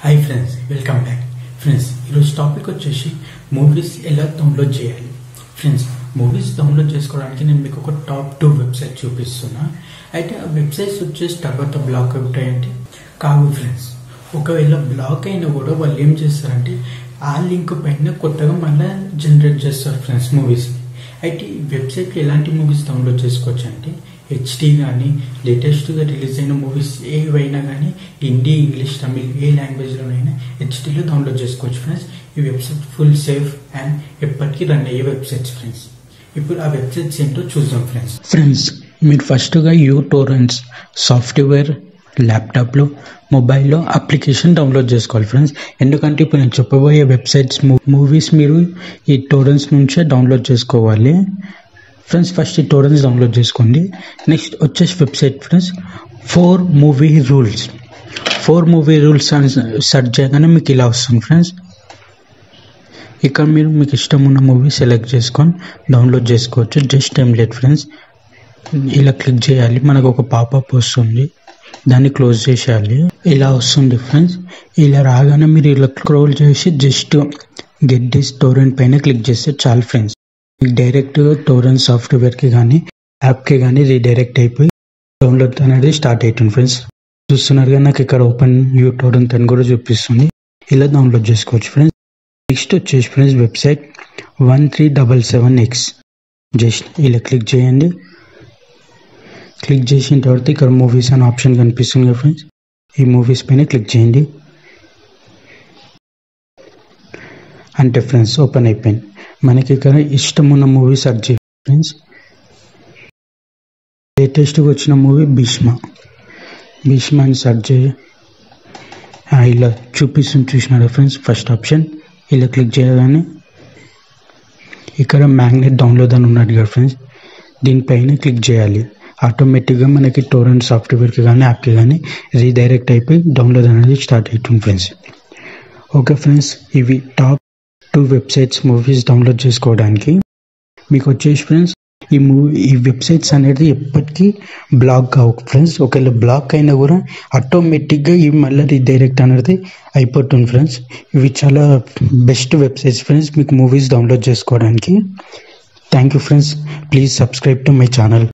hi friends welcome back friends ఈరోజు topic వచ్చేసి movies ఎలా డౌన్లోడ్ చేయాలి ఫ్రెండ్స్ మూవీస్ డౌన్లోడ్ చేసుకోవడానికి నేను మీకు ఒక టాప్ టూ వెబ్సైట్ చూపిస్తున్నా అయితే ఆ వెబ్సైట్స్ వచ్చేసి తర్వాత బ్లాక్ అవుతాయంటే కావు ఫ్రెండ్స్ ఒకవేళ బ్లాక్ అయినా కూడా వాళ్ళు ఏం చేస్తారంటే ఆ లింక్ పైన కొత్తగా మళ్ళీ జనరేట్ చేస్తారు ఫ్రెండ్స్ మూవీస్ని అయితే ఈ వెబ్సైట్లో ఎలాంటి మూవీస్ డౌన్లోడ్ చేసుకోవచ్చు అంటే హెచ్డి కానీ లేటెస్ట్గా రిలీజ్ అయిన మూవీస్ ఏవైనా కానీ హిందీ ఇంగ్లీష్ తమిళ్ ఏ లాంగ్వేజ్లోనైనా హెచ్డీలో డౌన్లోడ్ చేసుకోవచ్చు ఫ్రెండ్స్ ఈ వెబ్సైట్ ఫుల్ సేఫ్ అండ్ ఎప్పటికీ రన్ అయ్యే వెబ్సైట్స్ ఫ్రెండ్స్ ఇప్పుడు ఆ వెబ్సైట్స్ ఏంటో చూద్దాం ఫ్రెండ్స్ ఫ్రెండ్స్ మీరు ఫస్ట్గా యూ టోరెంట్స్ సాఫ్ట్వేర్ ల్యాప్టాప్లో మొబైల్లో అప్లికేషన్ డౌన్లోడ్ చేసుకోవాలి ఫ్రెండ్స్ ఎందుకంటే ఇప్పుడు నేను చెప్పబోయే వెబ్సైట్స్ మూవీస్ మీరు ఈ టోరెంట్స్ నుంచే డౌన్లోడ్ చేసుకోవాలి ఫ్రెండ్స్ ఫస్ట్ ఈ టోరెంట్స్ డౌన్లోడ్ చేసుకోండి నెక్స్ట్ వచ్చేసి website friends four movie rules four movie rules అని సెర్చ్ చేయగానే మీకు ఇలా వస్తుంది ఫ్రెండ్స్ ఇక్కడ మీరు మీకు ఇష్టం ఉన్న మూవీ సెలెక్ట్ చేసుకొని డౌన్లోడ్ చేసుకోవచ్చు జస్ట్ ఏం లేదు ఫ్రెండ్స్ ఇలా క్లిక్ చేయాలి మనకు ఒక పాపప్ వస్తుంది దాన్ని క్లోజ్ చేసేయాలి ఇలా వస్తుంది ఫ్రెండ్స్ ఇలా రాగానే మీరు ఇలా స్క్రోల్ చేసి జస్ట్ గెట్ దిస్ టోరెంట్ పైన క్లిక్ చేస్తే చాలు ఫ్రెండ్స్ మీకు డైరెక్ట్ టోరెంట్ సాఫ్ట్వేర్కి కానీ యాప్కి కానీ రీడైరెక్ట్ అయిపోయి డౌన్లోడ్ అనేది స్టార్ట్ అవుతుంది ఫ్రెండ్స్ చూస్తున్నారుగా నాకు ఇక్కడ ఓపెన్ యూ టోరెంట్ అని కూడా చూపిస్తుంది ఇలా డౌన్లోడ్ చేసుకోవచ్చు ఫ్రెండ్స్ నెక్స్ట్ వచ్చేసి friends website one three double seven X just ఇలా క్లిక్ చేయండి క్లిక్ చేసిన తర్వాత ఇక్కడ మూవీస్ అనే ఆప్షన్ కనిపిస్తుంది కదా ఫ్రెండ్స్ ఈ మూవీస్ పైన క్లిక్ చేయండి అంటే ఫ్రెండ్స్ ఓపెన్ అయిపోయింది మనకి ఇక్కడ ఇష్టం ఉన్న మూవీ సెర్చ్ చేయండి ఫ్రెండ్స్ లేటెస్ట్గా వచ్చిన మూవీ భీష్మ భీష్మ అని సెర్చ్ చేయి ఇలా చూపిస్తుంది చూసినారా ఫ్రెండ్స్ ఫస్ట్ ఆప్షన్ ఇలా క్లిక్ చేయగానే ఇక్కడ మ్యాగ్నెట్ డౌన్లోడ్ అని ఉన్నది కదా ఫ్రెండ్స్ దీనిపైన క్లిక్ చేయాలి ఆటోమేటిక్గా మనకి టోరెంట్ సాఫ్ట్వేర్కి కానీ యాప్కి కానీ రీడైరెక్ట్ అయిపోయి డౌన్లోడ్ అనేది స్టార్ట్ అవుతుంది ఫ్రెండ్స్ ఓకే ఫ్రెండ్స్ ఇవి top two websites movies download చేసుకోవడానికి మీకు వచ్చేసి ఫ్రెండ్స్ ఈ మూవీ ఈ వెబ్సైట్స్ అనేది ఎప్పటికీ బ్లాక్ కావు ఫ్రెండ్స్ ఒకవేళ బ్లాక్ అయినా కూడా ఆటోమేటిక్గా ఇవి మళ్ళీ రీడైరెక్ట్ అనేది అయిపోతుంది ఫ్రెండ్స్ ఇవి చాలా బెస్ట్ వెబ్సైట్స్ ఫ్రెండ్స్ మీకు మూవీస్ డౌన్లోడ్ చేసుకోవడానికి thank you friends please subscribe to my channel